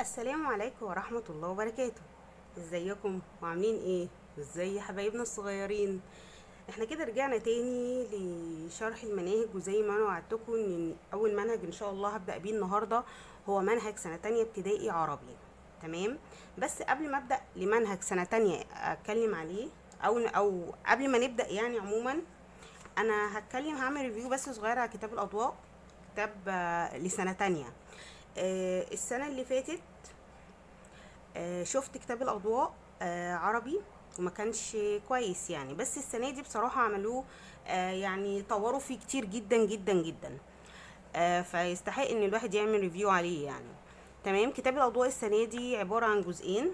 السلام عليكم ورحمة الله وبركاته ازيكم وعاملين ايه ازاي حبايبنا الصغيرين احنا كده رجعنا تاني لشرح المناهج وزي ما انا وعدتكم ان اول منهج ان شاء الله هبدأ بيه النهاردة هو منهج سنة تانية ابتدائي عربي تمام بس قبل ما ابدأ لمنهج سنة تانية اتكلم عليه او او قبل ما نبدأ يعني عموما انا هتكلم هعمل ريفيو بس صغير على كتاب الاضواء كتاب آه، لسنة تانية آه، السنة اللي فاتت آه، شفت كتاب الأضواء آه، عربي وما كانش كويس يعني بس السنة دي بصراحة عملوه آه، يعني طوروا فيه كتير جدا جدا جدا آه، فيستحق ان الواحد يعمل ريفيو عليه يعني تمام كتاب الأضواء السنة دي عبارة عن جزئين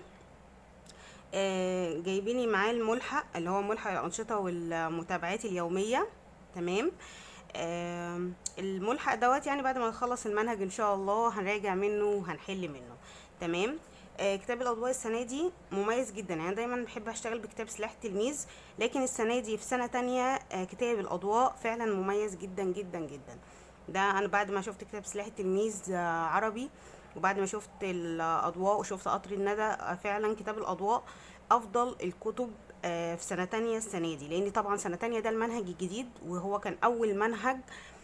آه، جايبيني معاه الملحق اللي هو ملحق الأنشطة والمتابعات اليومية تمام آم، الملحق دوت يعني بعد ما نخلص المنهج ان شاء الله هنراجع منه وهنحل منه تمام آه، كتاب الاضواء السنه دي مميز جدا يعني دايما بحب اشتغل بكتاب سلاح التلميذ لكن السنه دي في سنه تانية آه، كتاب الاضواء فعلا مميز جدا جدا جدا ده انا بعد ما شفت كتاب سلاح التلميذ آه، عربي وبعد ما شفت الاضواء وشفت قطر الندى آه، فعلا كتاب الاضواء افضل الكتب آه، في سنه تانية السنه دي لان طبعا سنه تانية ده المنهج الجديد وهو كان اول منهج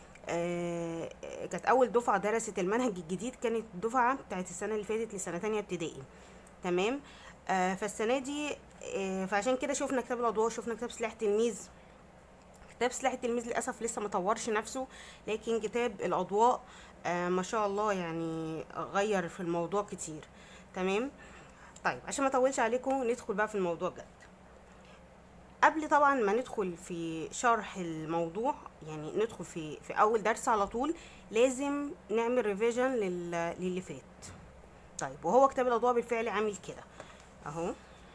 آه، كانت اول دفعه درست المنهج الجديد كانت الدفعه بتاعت السنه اللي فاتت لسنه تانية ابتدائي تمام آه، فالسنه دي آه، فعشان كده شفنا كتاب الاضواء شفنا كتاب سلاح التلميذ كتاب سلاح التلميذ للاسف لسه ما طورش نفسه لكن كتاب الاضواء آه، ما شاء الله يعني غير في الموضوع كتير تمام طيب عشان ما اطولش عليكم ندخل بقى في الموضوع جد قبل طبعا ما ندخل في شرح الموضوع يعني ندخل في في اول درس على طول لازم نعمل ريفيجن للي فات طيب وهو كتاب الاضواء بالفعل عامل كده اهو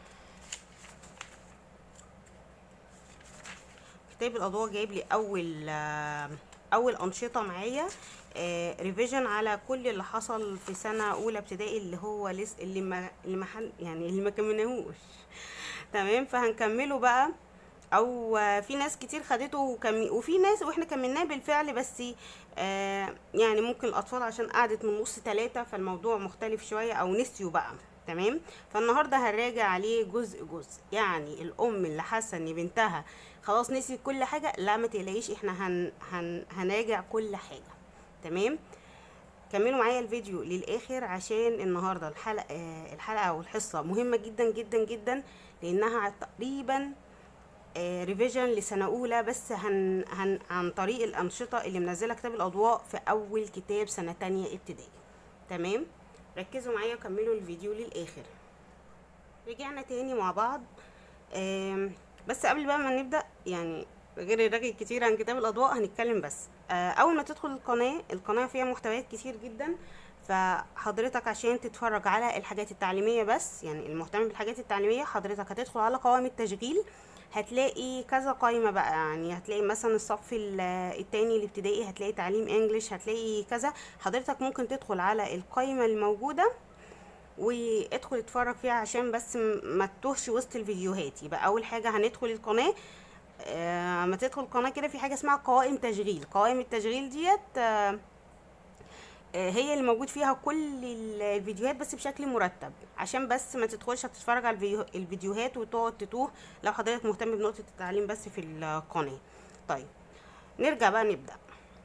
كتاب الاضواء جايب لي اول آه، اول انشطه معايا ريفيجن على كل اللي حصل في سنه اولى ابتدائي اللي هو لسه اللي ما اللي ما حل- يعني اللي ما كملناهوش تمام فهنكمله بقى او آه، في ناس كتير خدته وكمي وفي ناس واحنا كملناه بالفعل بس آه يعني ممكن الاطفال عشان قعدت من نص ثلاثة فالموضوع مختلف شوية او نسيوا بقى تمام فالنهارده هنراجع عليه جزء جزء يعني الام اللي حاسه ان بنتها خلاص نسيت كل حاجه لا ما تقلقيش احنا هن هن هنراجع كل حاجه تمام كملوا معايا الفيديو للاخر عشان النهارده الحلقه آه، الحلقه او الحصه مهمه جدا جدا جدا لانها تقريبا ريفيجن لسنه اولى بس هن هن عن طريق الانشطه اللي منزله كتاب الاضواء في اول كتاب سنه تانية ابتدائي تمام ركزوا معايا وكملوا الفيديو للاخر رجعنا تاني مع بعض آم، بس قبل بقى ما نبدا يعني غير الرغي كتير عن كتاب الاضواء هنتكلم بس آه، اول ما تدخل القناه القناه فيها محتويات كتير جدا فحضرتك عشان تتفرج على الحاجات التعليميه بس يعني المهتم بالحاجات التعليميه حضرتك هتدخل على قوائم التشغيل هتلاقي كذا قائمه بقى يعني هتلاقي مثلا الصف ال- التاني الابتدائي هتلاقي تعليم انجليش هتلاقي كذا حضرتك ممكن تدخل على القائمه الموجوده وادخل اتفرج فيها عشان بس م- ما تتوهش وسط الفيديوهات يبقى اول حاجه هندخل القناه آه ما تدخل القناه كده في حاجه اسمها قوائم تشغيل قوائم التشغيل ديت آه آه، هي اللي موجود فيها كل ال- الفيديوهات بس بشكل مرتب عشان بس ما تدخلش تتفرج على الفيديو- الفيديوهات وتقعد تتوه لو حضرتك مهتم بنقطه التعليم بس في القناه طيب نرجع بقى نبدا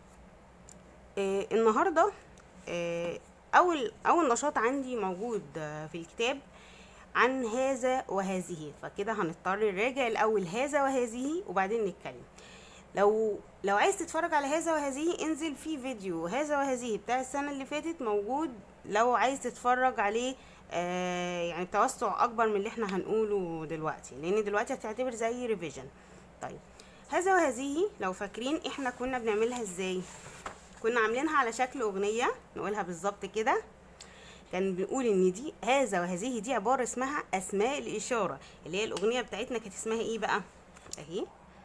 آه النهارده آه اول اول نشاط عندي موجود آه في الكتاب عن هذا وهذه فكده هنضطر نراجع الاول هذا وهذه وبعدين نتكلم لو لو عايز تتفرج على هذا وهذه انزل في فيديو هذا وهذه بتاع السنة اللي فاتت موجود لو عايز تتفرج عليه آه يعني توسع اكبر من اللي احنا هنقوله دلوقتي لان دلوقتي هتعتبر زي ريفيجن طيب هذا وهذه لو فاكرين احنا كنا بنعملها ازاي كنا عاملينها على شكل اغنية نقولها بالظبط كده كان بنقول ان دي هذا وهذه دي عبارة اسمها اسماء الاشارة اللي هي الاغنية بتاعتنا كانت اسمها ايه بقى اهي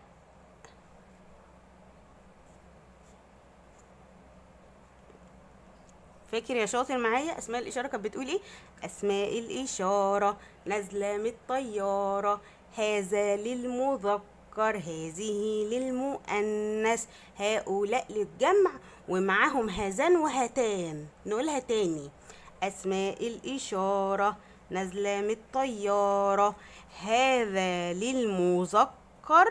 فاكر يا شاطر معايا اسماء الاشاره كانت بتقول ايه اسماء الاشاره نازله من الطياره هذا للمذكر هذه للمؤنث هؤلاء للجمع ومعاهم هذان وهاتان نقولها تاني أسماء الإشارة نازلة من الطيارة هذا للمذكر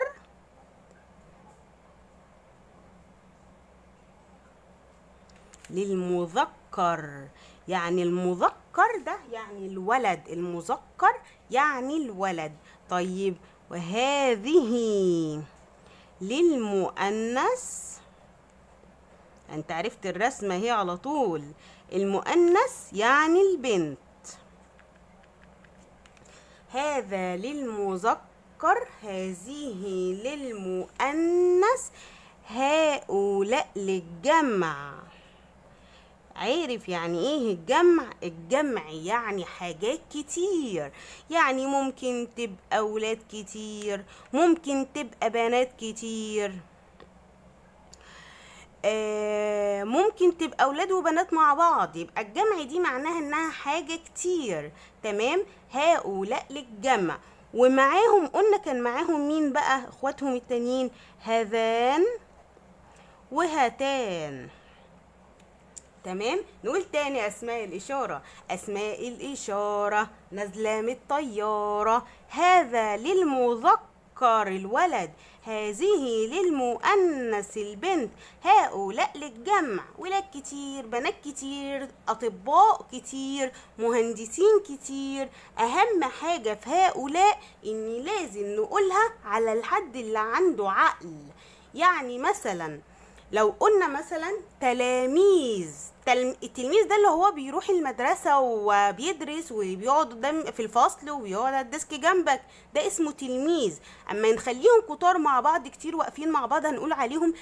للمذكر يعني المذكر ده يعني الولد المذكر يعني الولد طيب وهذه للمؤنث انت عرفت الرسمة هي على طول المؤنث يعني البنت هذا للمذكر هذه للمؤنث هؤلاء للجمع عارف يعني ايه الجمع الجمع يعني حاجات كتير يعني ممكن تبقى اولاد كتير ممكن تبقى بنات كتير آه ممكن تبقى اولاد وبنات مع بعض يبقى الجمع دي معناها انها حاجة كتير تمام هؤلاء للجمع ومعاهم قلنا كان معاهم مين بقى اخواتهم التانيين هذان وهاتان تمام نقول تاني اسماء الاشاره اسماء الاشاره نازله من الطياره هذا للمذكر الولد هذه للمؤنث البنت هؤلاء للجمع ولاد كتير بنات كتير اطباء كتير مهندسين كتير اهم حاجه في هؤلاء ان لازم نقولها على الحد اللي عنده عقل يعني مثلا لو قلنا مثلا تلاميذ تلم... التلميذ ده اللي هو بيروح المدرسة وبيدرس وبيقعد قدام في الفصل وبيقعد على الديسك جنبك ده اسمه تلميذ اما نخليهم كتار مع بعض كتير واقفين مع بعض هنقول عليهم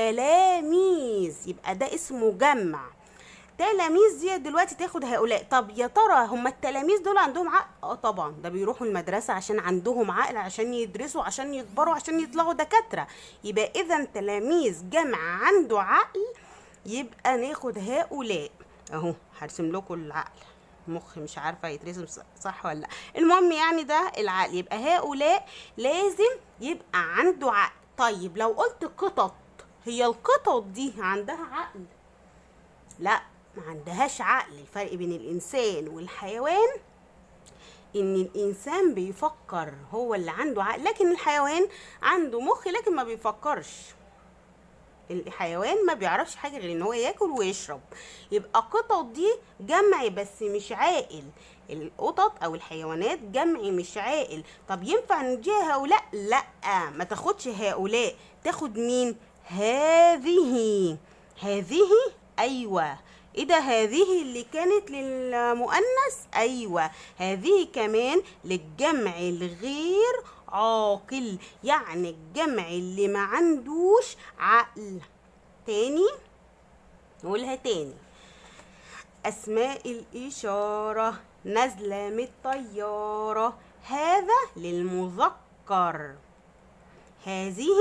تلاميذ يبقى ده اسمه جمع تلاميذ دي دلوقتي تاخد هؤلاء طب يا ترى هم التلاميذ دول عندهم عقل اه طبعا ده بيروحوا المدرسه عشان عندهم عقل عشان يدرسوا عشان يكبروا عشان يطلعوا دكاتره يبقى اذا تلاميذ جمع عنده عقل يبقى ناخد هؤلاء اهو هرسم لكم العقل مخ مش عارفه يترسم صح ولا لا المهم يعني ده العقل يبقى هؤلاء لازم يبقى عنده عقل طيب لو قلت قطط هي القطط دي عندها عقل لا ما عندهاش عقل الفرق بين الانسان والحيوان ان الانسان بيفكر هو اللي عنده عقل لكن الحيوان عنده مخ لكن ما بيفكرش الحيوان ما بيعرفش حاجه غير ان هو ياكل ويشرب يبقى قطط دي جمع بس مش عاقل القطط او الحيوانات جمع مش عاقل طب ينفع نديها هؤلاء لا ما تاخدش هؤلاء تاخد مين هذه هذه ايوه ايه ده هذه اللي كانت للمؤنث ايوه هذه كمان للجمع الغير عاقل يعني الجمع اللي ما عندوش عقل تاني نقولها تاني اسماء الاشاره نازله من الطياره هذا للمذكر هذه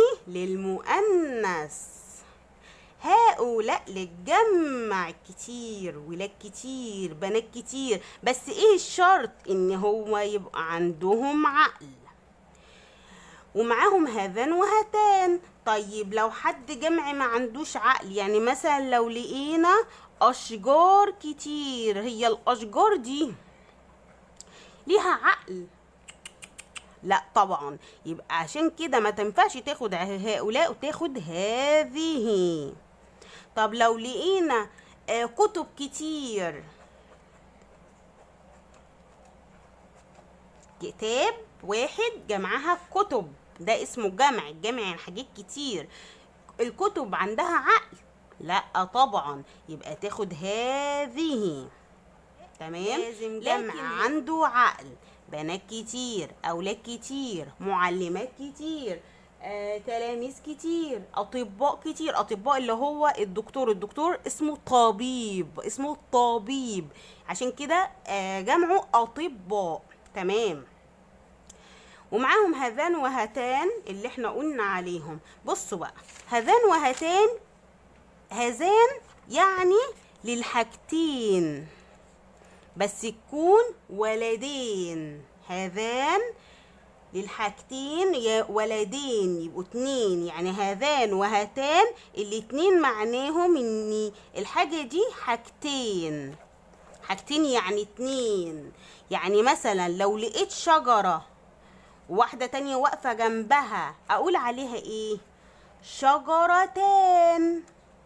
للمؤنث هؤلاء للجمع كتير ولاد كتير بنات كتير بس ايه الشرط ان هو يبقى عندهم عقل ومعاهم هذان وهاتان طيب لو حد جمع ما عندوش عقل يعني مثلا لو لقينا اشجار كتير هي الاشجار دي ليها عقل لا طبعا يبقى عشان كده ما تنفعش تاخد هؤلاء وتاخد هذه طب لو لقينا آه كتب كتير كتاب واحد جمعها كتب ده اسمه جمع الجمع يعني حاجات كتير الكتب عندها عقل لا طبعا يبقى تاخد هذه تمام لازم جمع عنده عقل بنات كتير اولاد كتير معلمات كتير آه، تلاميذ كتير اطباء كتير اطباء اللي هو الدكتور الدكتور اسمه طبيب اسمه طبيب عشان كده آه، جمعه اطباء تمام ومعاهم هذان وهاتان اللي احنا قلنا عليهم بصوا بقى هذان وهاتان هذان يعني للحاجتين بس تكون ولدين هذان للحاجتين يا ولدين يبقوا اتنين يعني هذان وهاتان الاتنين معناهم ان الحاجة دي حاجتين حاجتين يعني اتنين يعني مثلا لو لقيت شجرة واحدة تانية واقفة جنبها اقول عليها ايه شجرتان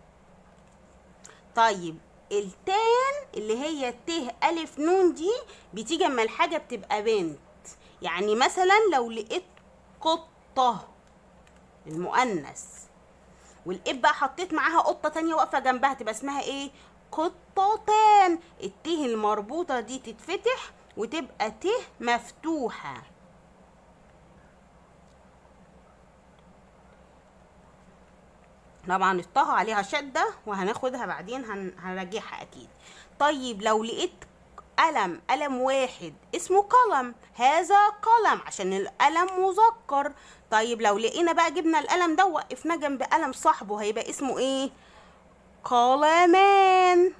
طيب التان اللي هي ت ألف نون دي بتيجي اما الحاجة بتبقى بنت يعني مثلا لو لقيت قطة المؤنث والإب بقى حطيت معاها قطة تانية واقفة جنبها تبقى اسمها ايه قطتان الته المربوطة دي تتفتح وتبقى ت مفتوحة طبعا الطه عليها شدة وهناخدها بعدين هن... هنراجعها أكيد طيب لو لقيت قلم قلم واحد اسمه قلم هذا قلم عشان القلم مذكر طيب لو لقينا بقى جبنا القلم ده وقفناه جنب قلم صاحبه هيبقى اسمه ايه قلمان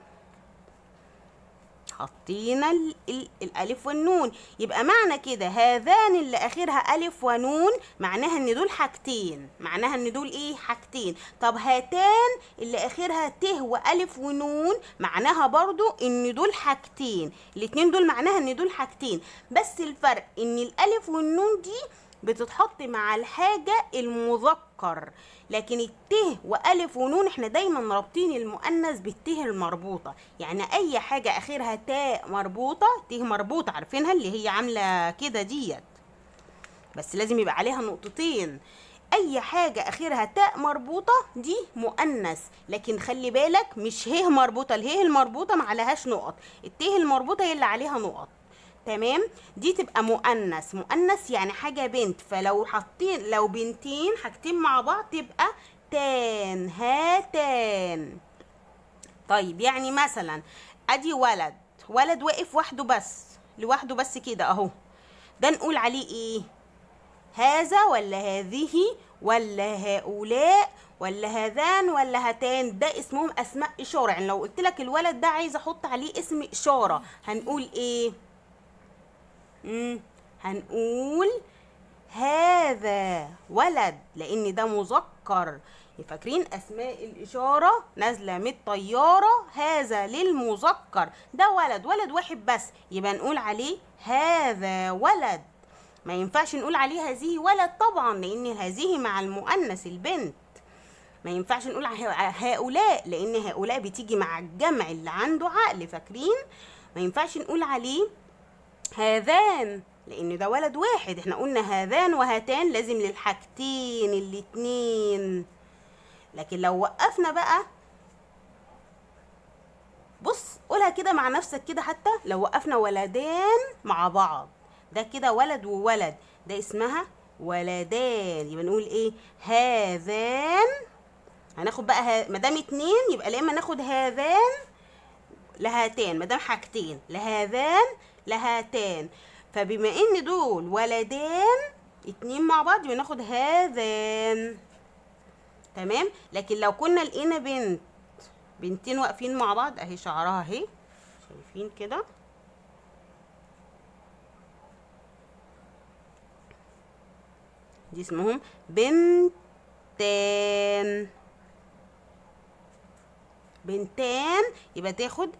حطينا ال ال الالف والنون يبقى معنى كده هذان اللي اخرها الف ونون معناها ان دول حاجتين معناها ان دول ايه حاجتين طب هاتان اللي اخرها ت والف ونون معناها برضو ان دول حاجتين الاتنين دول معناها ان دول حاجتين بس الفرق ان الالف والنون دي بتتحط مع الحاجة المذكر لكن الت وألف ونون احنا دايما رابطين المؤنث بالته المربوطة يعني أي حاجة آخرها تاء مربوطة ته مربوطة عارفينها اللي هي عاملة كده ديت بس لازم يبقى عليها نقطتين اي حاجه اخرها تاء مربوطه دي مؤنث لكن خلي بالك مش ه مربوطه اله المربوطه ما عليهاش نقط الته المربوطه هي اللي عليها نقط تمام دي تبقى مؤنث مؤنث يعني حاجه بنت فلو حاطين لو بنتين حاجتين مع بعض تبقى تان هاتان طيب يعني مثلا ادي ولد ولد واقف وحده بس لوحده بس كده اهو ده نقول عليه ايه هذا ولا هذه ولا هؤلاء ولا هذان ولا هاتان ده اسمهم اسماء اشاره يعني لو قلت لك الولد ده عايز احط عليه اسم اشاره هنقول ايه مم. هنقول هذا ولد لان ده مذكر فاكرين اسماء الاشاره نازله من الطياره هذا للمذكر ده ولد ولد واحد بس يبقى نقول عليه هذا ولد ما ينفعش نقول عليه هذه ولد طبعا لان هذه مع المؤنث البنت ما ينفعش نقول هؤلاء لان هؤلاء بتيجي مع الجمع اللي عنده عقل فاكرين ما ينفعش نقول عليه هذان لان ده ولد واحد احنا قلنا هذان وهاتان لازم للحاجتين الاتنين لكن لو وقفنا بقى بص قولها كده مع نفسك كده حتى لو وقفنا ولدان مع بعض ده كده ولد وولد ده اسمها ولدان يبقى نقول ايه هذان هناخد بقى ها... ما دام اتنين يبقى لا اما ناخد هذان لهاتان ما دام حاجتين لهذان لهاتان فبما ان دول ولدان اتنين مع بعض يبقى ناخد هذان تمام لكن لو كنا لقينا بنت بنتين واقفين مع بعض اهي شعرها اهي شايفين كده دي اسمهم بنتان بنتان يبقى تاخد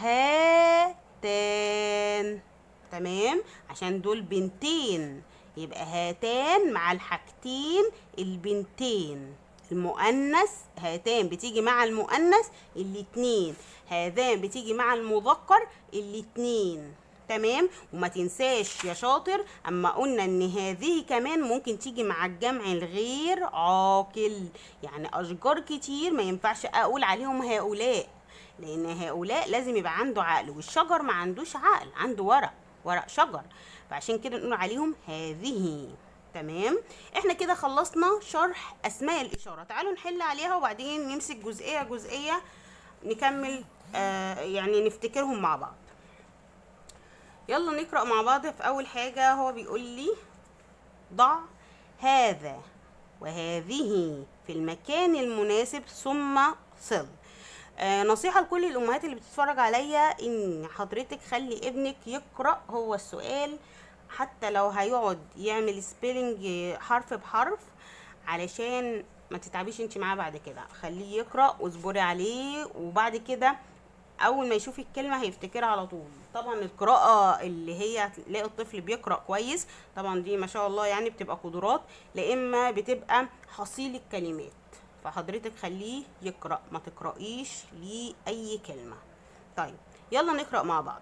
هاتان تمام عشان دول بنتين يبقى هاتان مع الحاجتين البنتين المؤنث هاتان بتيجي مع المؤنث الاتنين هذان بتيجي مع المذكر الاتنين تمام وما تنساش يا شاطر اما قلنا ان هذه كمان ممكن تيجي مع الجمع الغير عاقل يعني اشجار كتير ما ينفعش اقول عليهم هؤلاء لان هؤلاء لازم يبقى عنده عقل والشجر ما عندوش عقل عنده ورق ورق شجر فعشان كده نقول عليهم هذه تمام احنا كده خلصنا شرح اسماء الاشاره تعالوا نحل عليها وبعدين نمسك جزئيه جزئيه نكمل آه يعني نفتكرهم مع بعض يلا نقرا مع بعض في اول حاجه هو بيقول لي ضع هذا وهذه في المكان المناسب ثم صل آه نصيحة لكل الأمهات اللي بتتفرج عليا إن حضرتك خلي ابنك يقرأ هو السؤال حتى لو هيقعد يعمل سبيلنج حرف بحرف علشان ما تتعبيش انت معاه بعد كده خليه يقرأ واصبري عليه وبعد كده اول ما يشوف الكلمه هيفتكرها على طول طبعا القراءه اللي هي هتلاقي الطفل بيقرا كويس طبعا دي ما شاء الله يعني بتبقى قدرات لا اما بتبقى حصيل الكلمات فحضرتك خليه يقرا ما تقرايش ليه اي كلمه طيب يلا نقرا مع بعض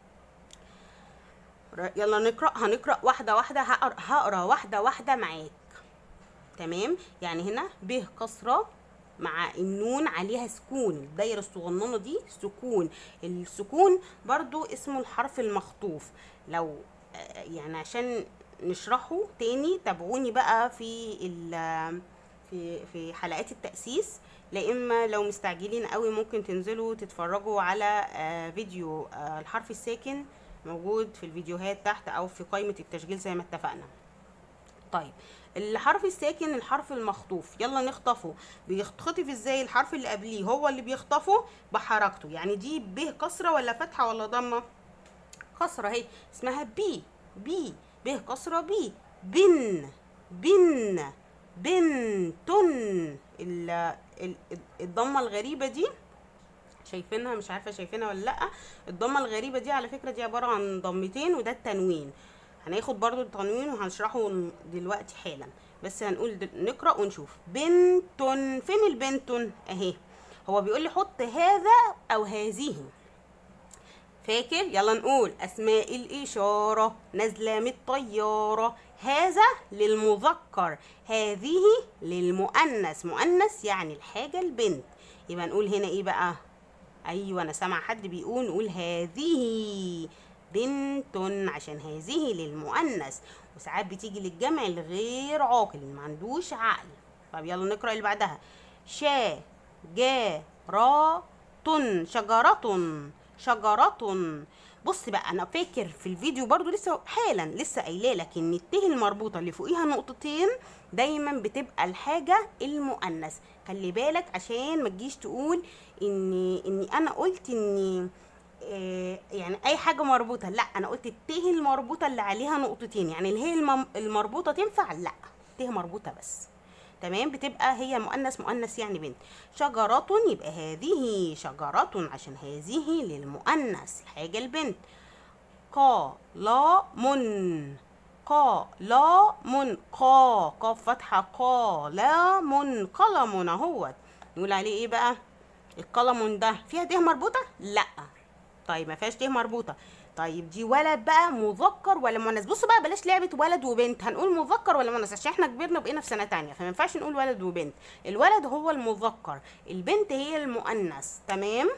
ر- يلا نقرا هنقرا واحده واحده هقرا, هقرا واحده واحده معاك تمام يعني هنا ب كسره مع النون عليها سكون الدايره الصغننه دي سكون السكون برضو اسمه الحرف المخطوف لو آه، يعني عشان نشرحه تاني تابعوني بقى في ال- في في حلقات التأسيس لا اما لو مستعجلين قوي ممكن تنزلوا تتفرجوا على آه، فيديو آه، الحرف الساكن موجود في الفيديوهات تحت او في قائمة التشغيل زي ما اتفقنا طيب الحرف الساكن الحرف المخطوف يلا نخطفه بيتخطف ازاي الحرف اللي قبليه هو اللي بيخطفه بحركته يعني دي ب كسرة ولا فتحة ولا ضمة كسرة اهي اسمها بي بي ب كسرة بي بن بن بنتن ال- ال- الضمة الغريبة دي شايفينها مش عارفه شايفينها ولا لا الضمه الغريبه دي على فكره دي عباره عن ضمتين وده التنوين هناخد برضو التنوين وهنشرحه دلوقتي حالا بس هنقول دل... نقرا ونشوف بنتن فين البنتن اهي هو بيقول لي حط هذا او هذه فاكر يلا نقول اسماء الاشاره نازله من الطياره هذا للمذكر هذه للمؤنث مؤنث يعني الحاجه البنت يبقى نقول هنا ايه بقى ايوه انا سامع حد بيقول نقول هذه بنت عشان هذه للمؤنث وساعات بتيجي للجمع الغير عاقل اللي ما عندوش عقل طب يلا نقرا اللي بعدها شا جا را تن شجرة شجرة بص بقى انا فاكر في الفيديو برضو لسه حالا لسه قايله لك ان الته المربوطه اللي فوقيها نقطتين دايما بتبقى الحاجه المؤنث خلي بالك عشان ما تجيش تقول اني اني انا قلت اني آه، يعني اي حاجه مربوطه لا انا قلت الته المربوطه اللي عليها نقطتين يعني اللي هي المم- المربوطه تنفع لا ته مربوطه بس تمام بتبقى هي مؤنث مؤنث يعني بنت شجرة يبقى هذه شجرة عشان هذه للمؤنث الحاجة البنت قا لا من قا لا من قا قاف فتحة قا لا من قلم اهوت نقول عليه ايه بقى القلم ده فيها ته مربوطة لا طيب ما فيهاش ته مربوطة طيب دي ولد بقى مذكر ولا مؤنث بصوا بقى بلاش لعبة ولد وبنت هنقول مذكر ولا مؤنث عشان احنا كبرنا بقينا في سنة تانية فما ينفعش نقول ولد وبنت الولد هو المذكر البنت هي المؤنث تمام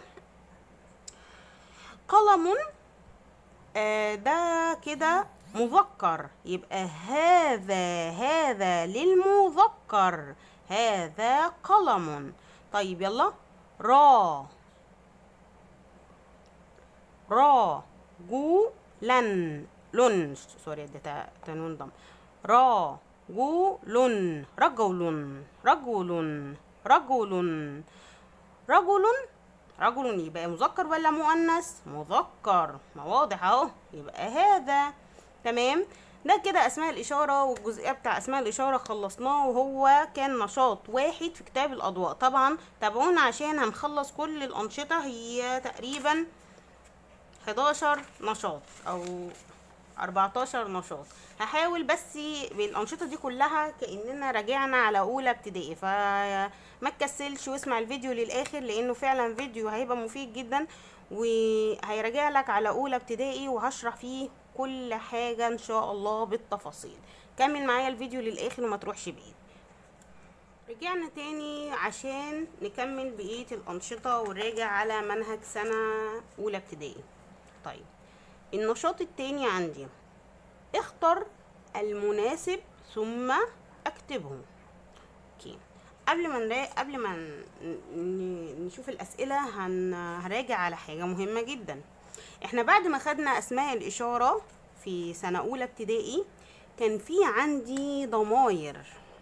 قلم آه ده كده مذكر يبقى هذا هذا للمذكر هذا قلم طيب يلا را را جو لن لن سوري ده تا- تنوين ضم را جو لن رجل رجل رجل رجل رجل يبقى مذكر ولا مؤنث مذكر ما واضح اهو يبقى هذا تمام ده كده اسماء الاشاره والجزئيه بتاع اسماء الاشاره خلصناه وهو كان نشاط واحد في كتاب الاضواء طبعا تابعونا عشان هنخلص كل الانشطه هي تقريبا 11 نشاط او 14 نشاط هحاول بس بالانشطه دي كلها كاننا راجعنا على اولى ابتدائي فما تكسلش واسمع الفيديو للاخر لانه فعلا فيديو هيبقى مفيد جدا وهيراجع لك على اولى ابتدائي وهشرح فيه كل حاجه ان شاء الله بالتفاصيل كمل معايا الفيديو للاخر وما تروحش بعيد رجعنا تاني عشان نكمل بقية الأنشطة ونراجع على منهج سنة أولى ابتدائي طيب النشاط التاني عندي اختر المناسب ثم اكتبه اوكي قبل ما نرا... قبل ما ن... ن- نشوف الأسئلة هن... هراجع على حاجة مهمة جدا احنا بعد ما خدنا أسماء الإشارة في سنة أولى ابتدائي كان في عندي ضماير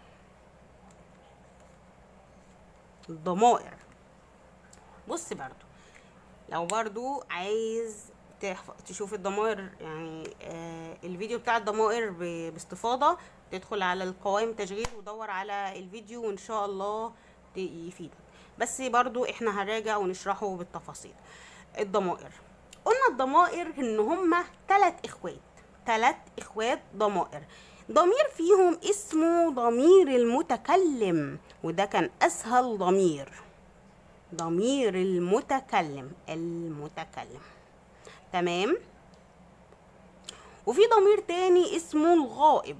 الضمائر بص برضو لو برضو عايز تحف- تشوف الضمائر يعني آه الفيديو بتاع الضمائر ب- باستفاضة تدخل على القوائم تشغيل ودور على الفيديو وان شاء الله ت- يفيدك بس برضو احنا هنراجع ونشرحه بالتفاصيل الضمائر قلنا الضمائر ان هما ثلاث اخوات ثلاث اخوات ضمائر ضمير فيهم اسمه ضمير المتكلم وده كان اسهل ضمير ضمير المتكلم المتكلم تمام وفي ضمير تاني اسمه الغائب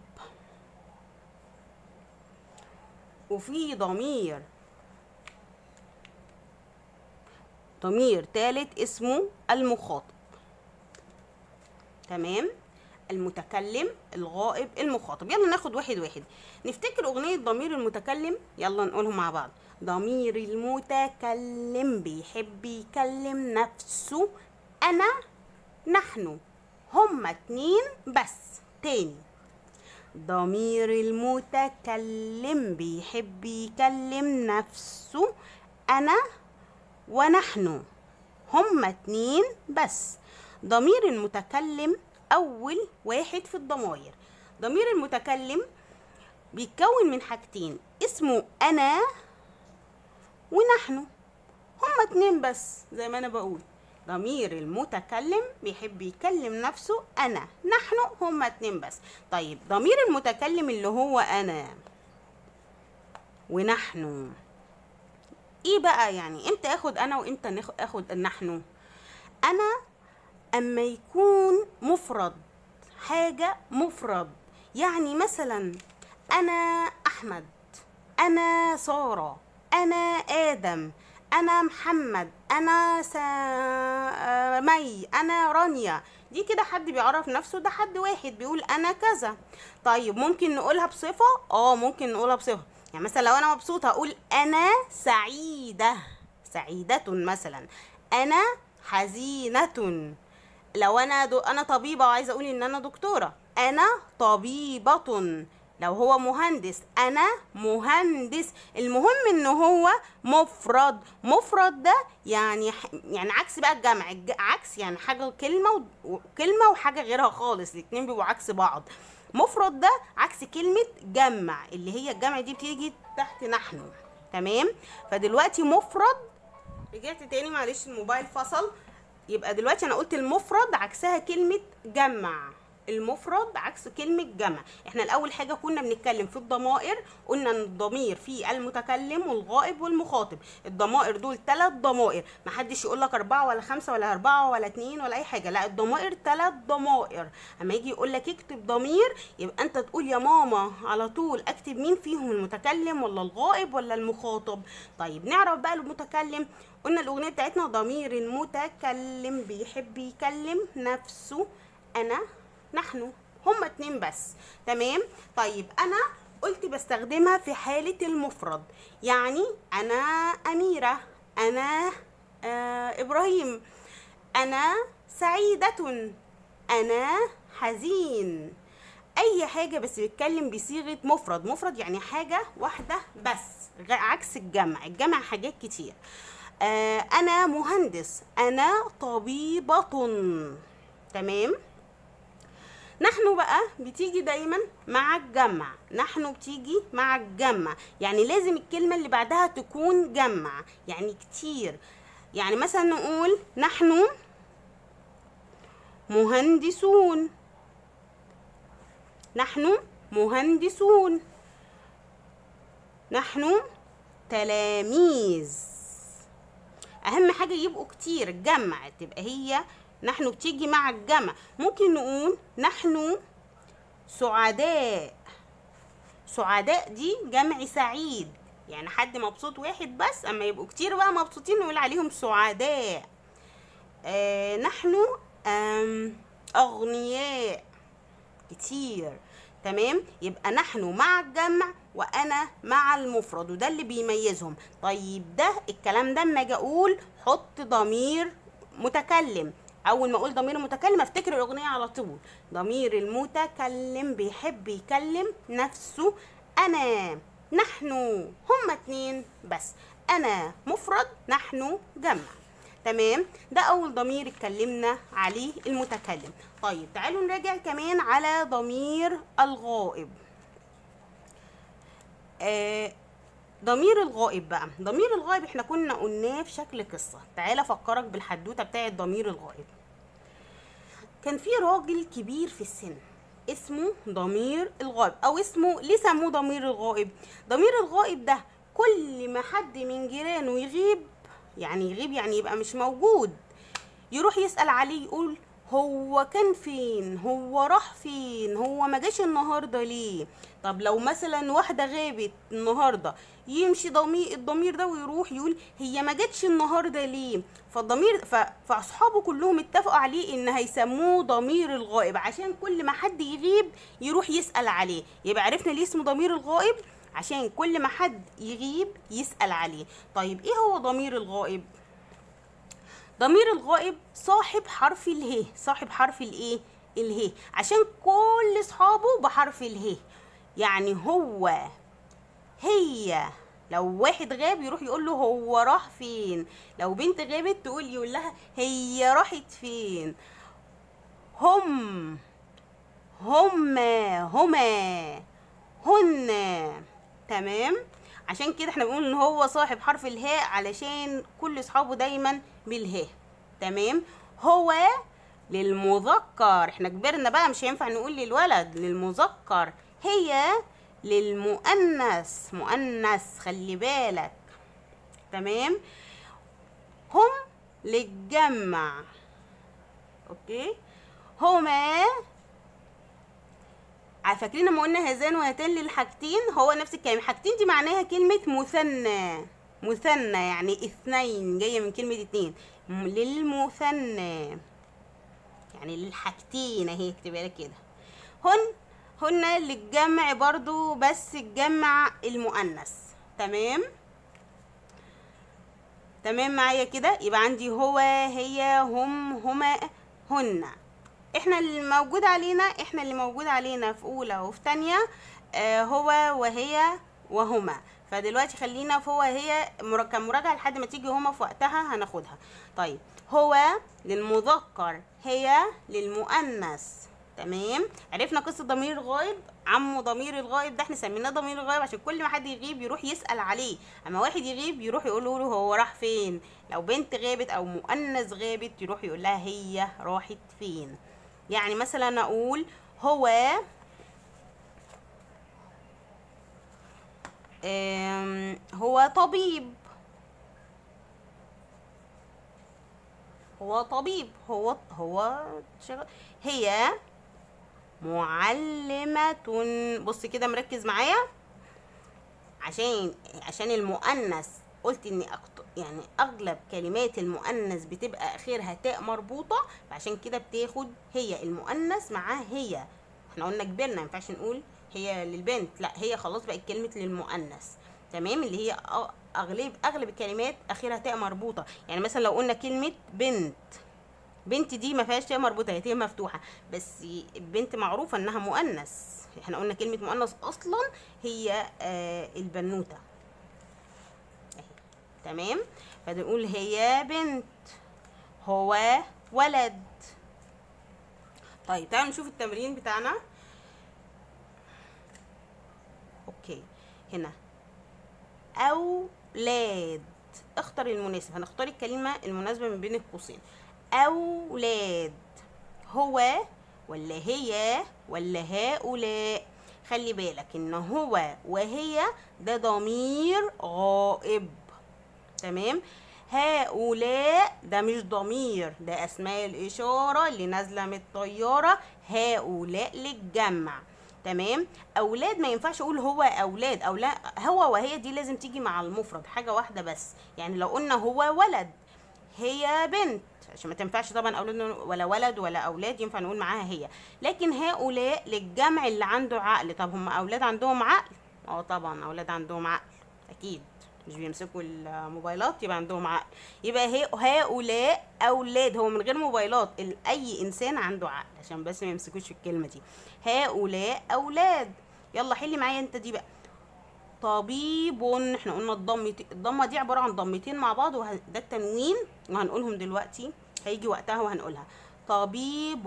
وفي ضمير ضمير تالت اسمه المخاطب تمام المتكلم الغائب المخاطب يلا ناخد واحد واحد نفتكر اغنية ضمير المتكلم يلا نقولهم مع بعض ضمير المتكلم بيحب يكلم نفسه انا نحن هما اتنين بس تاني ضمير المتكلم بيحب يكلم نفسه انا ونحن هما اتنين بس ضمير المتكلم اول واحد في الضماير ضمير المتكلم بيتكون من حاجتين اسمه انا ونحن هما اتنين بس زي ما انا بقول ضمير المتكلم بيحب يكلم نفسه انا نحن هما اتنين بس طيب ضمير المتكلم اللي هو انا ونحن ايه بقى يعني امتى اخد انا وامتى ناخد اخد نحن انا اما يكون مفرد حاجه مفرد يعني مثلا انا احمد انا ساره انا ادم انا محمد انا سا... مي انا رانيا دي كده حد بيعرف نفسه ده حد واحد بيقول انا كذا طيب ممكن نقولها بصفه اه ممكن نقولها بصفه يعني مثلا لو انا مبسوطه اقول انا سعيده سعيده مثلا انا حزينه لو انا دو انا طبيبه وعايزه اقول ان انا دكتوره انا طبيبه لو هو مهندس انا مهندس المهم ان هو مفرد مفرد ده يعني يعني عكس بقى الجمع عكس يعني حاجه كلمه وكلمه وحاجه غيرها خالص الاتنين بيبقوا عكس بعض مفرد ده عكس كلمه جمع اللي هي الجمع دي بتيجي تحت نحن تمام فدلوقتي مفرد رجعت تاني معلش الموبايل فصل يبقى دلوقتي انا قلت المفرد عكسها كلمه جمع المفرد عكس كلمة جمع احنا الاول حاجة كنا بنتكلم في الضمائر قلنا ان الضمير في المتكلم والغائب والمخاطب الضمائر دول ثلاث ضمائر محدش يقول لك اربعة ولا خمسة ولا اربعة ولا اتنين ولا اي حاجة لا الضمائر ثلاث ضمائر اما يجي يقول لك اكتب ضمير يبقى انت تقول يا ماما على طول اكتب مين فيهم المتكلم ولا الغائب ولا المخاطب طيب نعرف بقى المتكلم قلنا الاغنية بتاعتنا ضمير المتكلم بيحب يكلم نفسه انا نحن هما اتنين بس تمام طيب انا قلت بستخدمها في حالة المفرد يعني انا اميرة انا آه ابراهيم انا سعيدة انا حزين اي حاجة بس بيتكلم بصيغة مفرد مفرد يعني حاجة واحدة بس عكس الجمع الجمع حاجات كتير آه انا مهندس انا طبيبة تمام نحن بقى بتيجي دايما مع الجمع نحن بتيجي مع الجمع يعني لازم الكلمة اللي بعدها تكون جمع يعني كتير يعني مثلا نقول نحن مهندسون نحن مهندسون نحن تلاميذ اهم حاجه يبقوا كتير الجمع تبقى هي نحن بتيجي مع الجمع ممكن نقول نحن سعداء سعداء دي جمع سعيد يعني حد مبسوط واحد بس اما يبقوا كتير بقى مبسوطين نقول عليهم سعداء آه نحن آم اغنياء كتير تمام يبقى نحن مع الجمع وانا مع المفرد وده اللي بيميزهم طيب ده الكلام ده اما اجي اقول حط ضمير متكلم اول ما اقول ضمير المتكلم افتكر الاغنيه على طول ضمير المتكلم بيحب يكلم نفسه انا نحن هما اتنين بس انا مفرد نحن جمع تمام ده اول ضمير اتكلمنا عليه المتكلم طيب تعالوا نراجع كمان على ضمير الغائب آه ضمير الغائب بقى ضمير الغائب احنا كنا قلناه في شكل قصة تعالى افكرك بالحدوتة بتاعة ضمير الغائب كان في راجل كبير في السن اسمه ضمير الغائب او اسمه ليه سموه ضمير الغائب ضمير الغائب ده كل ما حد من جيرانه يغيب يعني يغيب يعني يبقى مش موجود يروح يسأل عليه يقول هو كان فين هو راح فين هو ما جاش النهارده ليه طب لو مثلا واحده غابت النهارده يمشي ضمير الضمير ده ويروح يقول هي ما جاتش النهارده ليه فالضمير ف... فاصحابه كلهم اتفقوا عليه ان هيسموه ضمير الغائب عشان كل ما حد يغيب يروح يسال عليه يبقى عرفنا ليه اسمه ضمير الغائب عشان كل ما حد يغيب يسال عليه طيب ايه هو ضمير الغائب ضمير الغائب صاحب حرف اله صاحب حرف الايه اله عشان كل اصحابه بحرف اله يعني هو هي لو واحد غاب يروح يقول له هو راح فين لو بنت غابت تقول يقول لها هي راحت فين هم هما هما هن تمام عشان كده احنا بنقول ان هو صاحب حرف الهاء علشان كل اصحابه دايما بالهاء تمام هو للمذكر احنا كبرنا بقى مش هينفع نقول للولد للمذكر هي للمؤنث مؤنث خلي بالك تمام هم للجمع اوكي هما فاكرين لما قلنا هذان وهاتان للحاجتين هو نفس الكلمه حاجتين دي معناها كلمه مثنى مثنى يعني اثنين جايه من كلمه اتنين للمثنى يعني للحاجتين اهي اكتبها لك كده هن هن للجمع برضو بس الجمع المؤنث تمام تمام معايا كده يبقى عندي هو هي هم هما هن احنا اللي موجود علينا احنا اللي موجود علينا في اولى وفي تانية آه هو وهي وهما فدلوقتي خلينا في هو هي كمراجعة لحد ما تيجي هما في وقتها هناخدها طيب هو للمذكر هي للمؤنث تمام عرفنا قصه ضمير الغائب عمو ضمير الغائب ده احنا سميناه ضمير الغائب عشان كل ما حد يغيب يروح يسال عليه اما واحد يغيب يروح يقول له هو راح فين لو بنت غابت او مؤنث غابت يروح يقول لها هي راحت فين يعني مثلا اقول هو هو طبيب هو طبيب هو هو شغل هي معلمة بص كده مركز معايا عشان عشان المؤنث قلت ان أكتر يعني اغلب كلمات المؤنث بتبقى اخرها تاء مربوطه فعشان كده بتاخد هي المؤنث معاه هي احنا قلنا كبرنا ما ينفعش نقول هي للبنت لا هي خلاص بقت كلمه للمؤنث تمام اللي هي اغلب اغلب الكلمات اخرها تاء مربوطه يعني مثلا لو قلنا كلمه بنت بنت دي ما فيهاش تاء مربوطه هي تاء مفتوحه بس البنت معروفه انها مؤنث احنا قلنا كلمه مؤنث اصلا هي آه البنوته اهي تمام فنقول هي بنت هو ولد طيب تعالوا نشوف التمرين بتاعنا اوكي هنا اولاد اختر المناسب هنختار الكلمه المناسبه من بين القوسين أولاد هو ولا هي ولا هؤلاء خلي بالك ان هو وهي ده ضمير غائب تمام هؤلاء ده مش ضمير ده اسماء الاشاره اللي نازله من الطياره هؤلاء للجمع تمام اولاد ما ينفعش اقول هو اولاد او لا هو وهي دي لازم تيجي مع المفرد حاجه واحده بس يعني لو قلنا هو ولد هي بنت عشان ما تنفعش طبعا اولاد ولا ولد ولا اولاد ينفع نقول معاها هي لكن هؤلاء للجمع اللي عنده عقل طب هم اولاد عندهم عقل اه طبعا اولاد عندهم عقل اكيد مش بيمسكوا الموبايلات يبقى عندهم عقل يبقى هي هؤلاء اولاد هو من غير موبايلات اي انسان عنده عقل عشان بس ما يمسكوش في الكلمه دي هؤلاء اولاد يلا حلي معايا انت دي بقى طبيب احنا قلنا الضم الضمه دي عباره عن ضمتين مع بعض وده التنوين وهنقولهم دلوقتي هيجي وقتها وهنقولها طبيب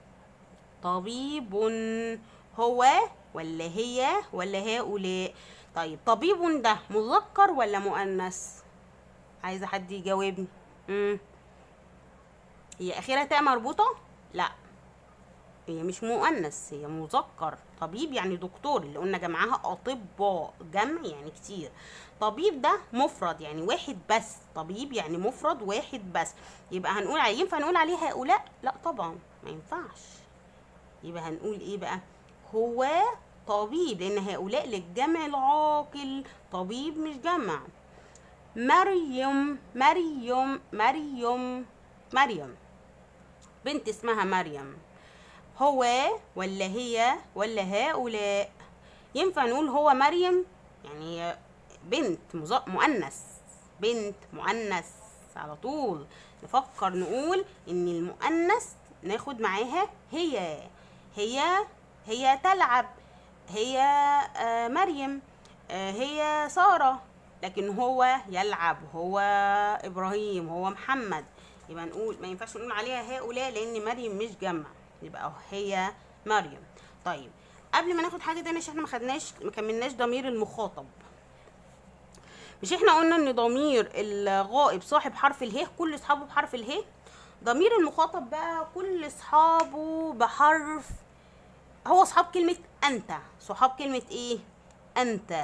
طبيب هو ولا هي ولا هؤلاء طيب طبيب ده مذكر ولا مؤنث عايزه حد يجاوبني امم هي اخرها تاء مربوطه لا هي مش مؤنث هي مذكر طبيب يعني دكتور اللي قلنا جمعها اطباء جمع يعني كتير طبيب ده مفرد يعني واحد بس طبيب يعني مفرد واحد بس يبقى هنقول عليه ينفع نقول عليه هؤلاء لا طبعا ما ينفعش يبقى هنقول ايه بقى هو طبيب لان هؤلاء للجمع العاقل طبيب مش جمع مريم مريم مريم مريم بنت اسمها مريم هو ولا هي ولا هؤلاء ينفع نقول هو مريم يعني هي بنت مز- مؤنث بنت مؤنث على طول نفكر نقول ان المؤنث ناخد معاها هي هي هي تلعب هي آه، مريم آه، هي سارة لكن هو يلعب هو إبراهيم هو محمد يبقى نقول ما ينفعش نقول عليها هؤلاء لأن مريم مش جمع يبقى هي مريم طيب قبل ما ناخد حاجة تانية عشان احنا ما خدناش ما كملناش ضمير المخاطب مش احنا قلنا ان ضمير الغائب صاحب حرف اله كل اصحابه بحرف اله ضمير المخاطب بقى كل اصحابه بحرف هو اصحاب كلمة انت صحاب كلمة ايه انت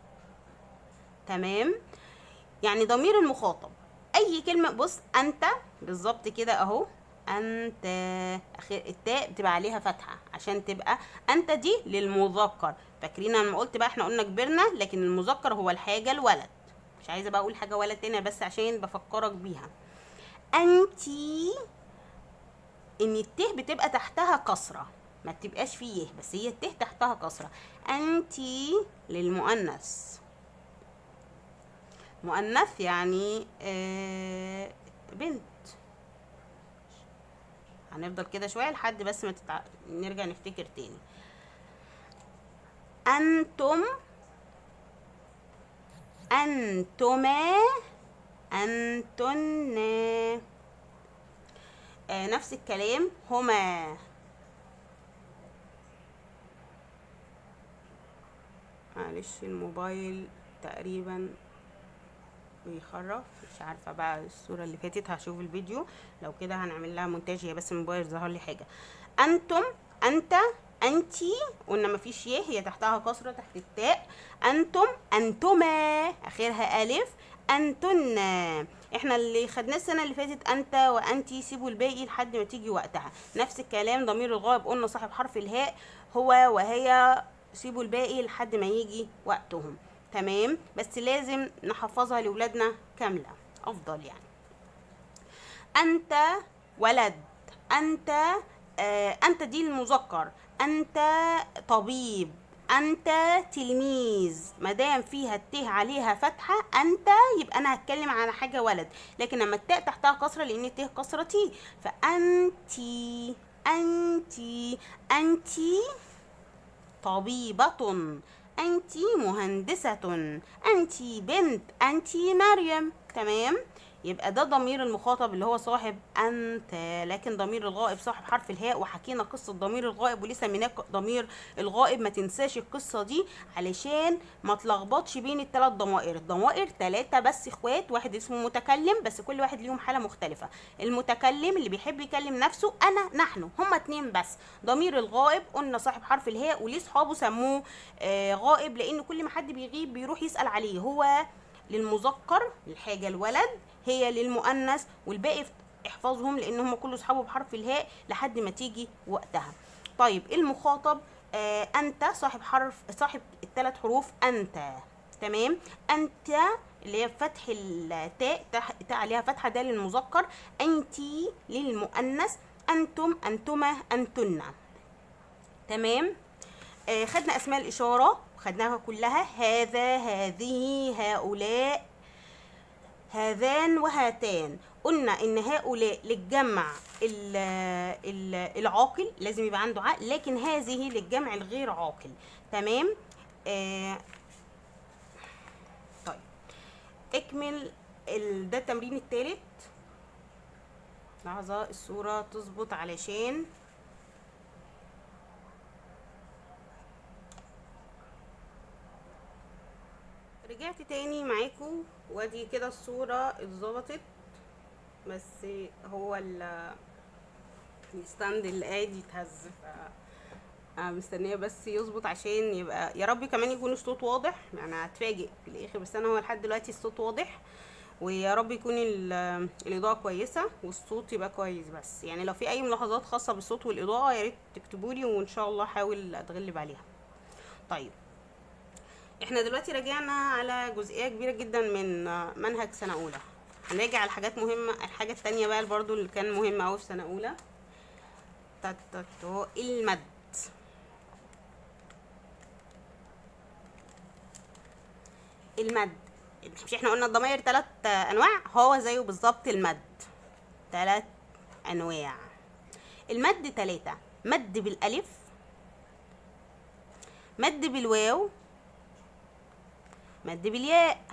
تمام يعني ضمير المخاطب اي كلمة بص انت بالظبط كده اهو انت اخر التاء بتبقى عليها فتحة عشان تبقى انت دي للمذكر فاكرين لما قلت بقى احنا قلنا كبرنا لكن المذكر هو الحاجة الولد مش عايزة بقى اقول حاجة ولد تانية بس عشان بفكرك بيها انتي ان الته بتبقى تحتها كسرة ما بتبقاش فيه يه بس هي الته تحتها كسرة انتي للمؤنث مؤنث يعني آه بنت هنفضل كده شوية لحد بس ما تتع... نرجع نفتكر تاني أنتم أنتما أنتن آه نفس الكلام هما معلش الموبايل تقريبا بيخرف مش عارفه بقى الصوره اللي فاتت هشوف الفيديو لو كده هنعمل لها مونتاج هي بس الموبايل ظهر لي حاجه انتم انت انتي قلنا مفيش يه هي تحتها كسره تحت التاء انتم انتما اخرها الف انتن احنا اللي خدناه السنه اللي فاتت انت وانتي سيبوا الباقي لحد ما تيجي وقتها نفس الكلام ضمير الغائب قلنا صاحب حرف الهاء هو وهي سيبوا الباقي لحد ما يجي وقتهم تمام بس لازم نحفظها لاولادنا كامله افضل يعني انت ولد انت آه انت دي المذكر انت طبيب انت تلميذ ما دام فيها الته عليها فتحه انت يبقى انا هتكلم على حاجه ولد لكن لما التاء تحتها كسره لان الته كسره تي فانتي انتي انتي طبيبة أنت مهندسة أنت بنت أنت مريم تمام يبقى ده ضمير المخاطب اللي هو صاحب أنت لكن ضمير الغائب صاحب حرف الهاء وحكينا قصة ضمير الغائب وليه سميناه ضمير الغائب ما تنساش القصة دي علشان ما تلخبطش بين الثلاث ضمائر الضمائر ثلاثة بس اخوات واحد اسمه متكلم بس كل واحد ليهم حالة مختلفة المتكلم اللي بيحب يكلم نفسه أنا نحن هما اتنين بس ضمير الغائب قلنا صاحب حرف الهاء وليه صحابه سموه آه غائب لأن كل ما حد بيغيب بيروح يسأل عليه هو للمذكر الحاجة الولد هي للمؤنث والباقي احفظهم لان هم كل اصحابه بحرف الهاء لحد ما تيجي وقتها طيب المخاطب آه انت صاحب حرف صاحب الثلاث حروف انت تمام انت اللي هي فتح التاء تاء عليها فتحه ده للمذكر انتي للمؤنث انتم انتما انتن تمام آه خدنا اسماء الاشاره خدناها كلها هذا هذه هؤلاء هذان وهاتان قلنا ان هؤلاء للجمع ال ال العاقل لازم يبقى عنده عقل لكن هذه للجمع الغير عاقل تمام آه طيب اكمل ال ده التمرين الثالث لحظة الصورة تظبط علشان رجعت تاني معاكم وادي كده الصورة اتظبطت بس هو ال الستاند اللي قاعد يتهز ف أنا مستنيه بس يظبط عشان يبقى يا رب كمان يكون الصوت واضح يعني هتفاجئ في الاخر بس انا هو لحد دلوقتي الصوت واضح ويا رب يكون ال- الاضاءه كويسه والصوت يبقى كويس بس يعني لو في اي ملاحظات خاصه بالصوت والاضاءه يا ريت تكتبوا لي وان شاء الله احاول اتغلب عليها طيب احنا دلوقتي راجعنا على جزئيه كبيره جدا من منهج سنه اولى هنراجع على حاجات مهمه الحاجه التانية بقى برضو اللي كان مهم اوي في سنه اولى تات تات هو المد المد مش احنا قلنا الضمائر ثلاث انواع هو زيه بالظبط المد ثلاث انواع المد ثلاثة مد بالالف مد بالواو مد بالياء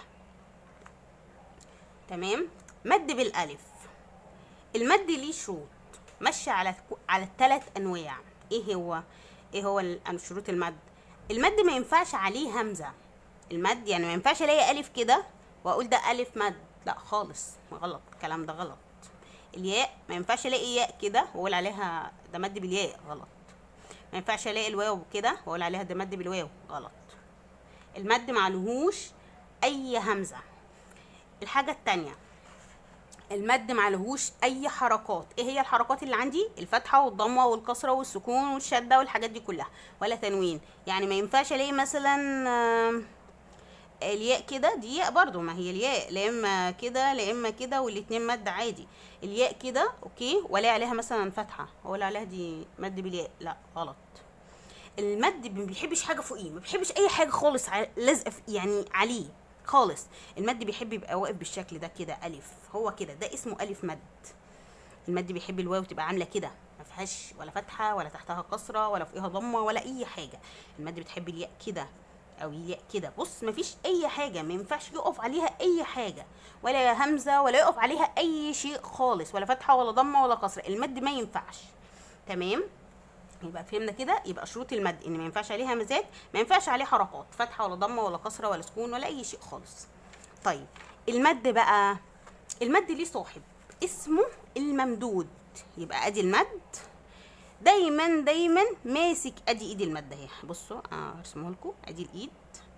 تمام مد بالالف المد ليه شروط ماشي على على الثلاث انواع ايه هو ايه هو ال- شروط المد المد ما ينفعش عليه همزه المد يعني ما ينفعش الاقي الف كده واقول ده الف مد لا خالص غلط الكلام ده غلط الياء ما ينفعش الاقي ياء كده واقول عليها ده مد بالياء غلط ما ينفعش الاقي الواو كده واقول عليها ده مد بالواو غلط المد معلهوش اي همزه الحاجه التانية المد معلهوش اي حركات ايه هي الحركات اللي عندي الفتحه والضمه والكسره والسكون والشده والحاجات دي كلها ولا تنوين يعني ما ينفعش الاقي مثلا آم، الياء كده دي ياء برضو ما هي الياء لا اما كده لا اما كده والاتنين مد عادي الياء كده اوكي ولا عليها مثلا فتحه ولا عليها دي مد بالياء لا غلط المد ما بيحبش حاجه فوقيه ما بيحبش اي حاجه خالص ع- لازقه في- يعني عليه خالص المد بيحب يبقى واقف بالشكل ده كده الف هو كده ده اسمه الف مد المد بيحب الواو تبقى عامله كده ما فيهاش ولا فتحه ولا تحتها كسره ولا فوقها ضمه ولا اي حاجه المد بتحب الياء كده او الياء كده بص ما فيش اي حاجه ما ينفعش يقف عليها اي حاجه ولا همزه ولا يقف عليها اي شيء خالص ولا فتحه ولا ضمه ولا كسره المد ما ينفعش تمام يبقى فهمنا كده يبقى شروط المد ان ما ينفعش عليه همزات ما ينفعش عليه حركات فتحه ولا ضمه ولا كسره ولا سكون ولا اي شيء خالص طيب المد بقى المد ليه صاحب اسمه الممدود يبقى ادي المد دايما دايما ماسك ادي ايد المد اهي بصوا اه هرسمه لكم ادي الايد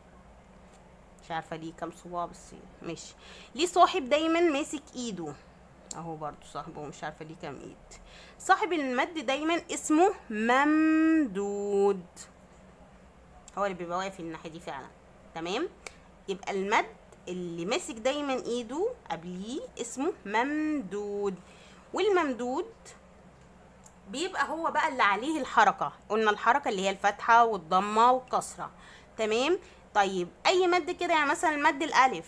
مش عارفه ليه كام صباع بس ماشي ليه صاحب دايما ماسك ايده اهو برضو صاحبه مش عارفه ليه كام ايد صاحب المد دايما اسمه ممدود هو اللي بيبقى واقف الناحيه دي فعلا تمام يبقى المد اللي ماسك دايما ايده قبليه اسمه ممدود والممدود بيبقى هو بقى اللي عليه الحركه قلنا الحركه اللي هي الفتحه والضمه والكسره تمام طيب اي مد كده يعني مثلا مد الالف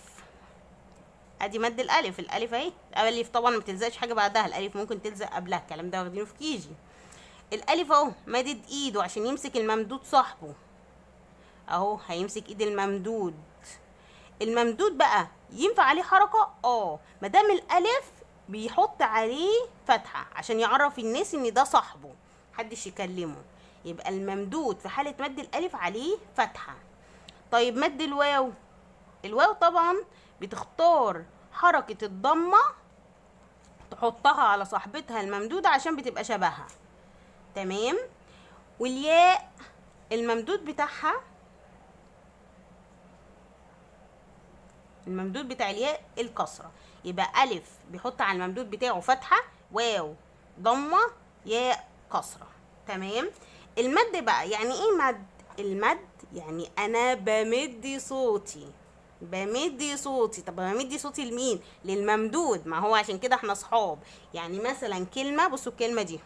ادي مد الالف الالف اهي الالف طبعا ما بتلزقش حاجه بعدها الالف ممكن تلزق قبلها الكلام ده واخدينه في كيجي الالف اهو مدد ايده عشان يمسك الممدود صاحبه اهو هيمسك ايد الممدود الممدود بقى ينفع عليه حركه اه ما دام الالف بيحط عليه فتحه عشان يعرف الناس ان ده صاحبه محدش يكلمه يبقى الممدود في حاله مد الالف عليه فتحه طيب مد الواو الواو طبعا بتختار حركه الضمه تحطها على صاحبتها الممدوده عشان بتبقى شبهها تمام والياء الممدود بتاعها الممدود بتاع الياء الكسره يبقى الف بيحط على الممدود بتاعه فتحه واو ضمه ياء كسره تمام المد بقى يعني ايه مد المد يعني انا بمد صوتي بمد صوتي طب بمد صوتي لمين للممدود ما هو عشان كده احنا صحاب يعني مثلا كلمه بصوا الكلمه دي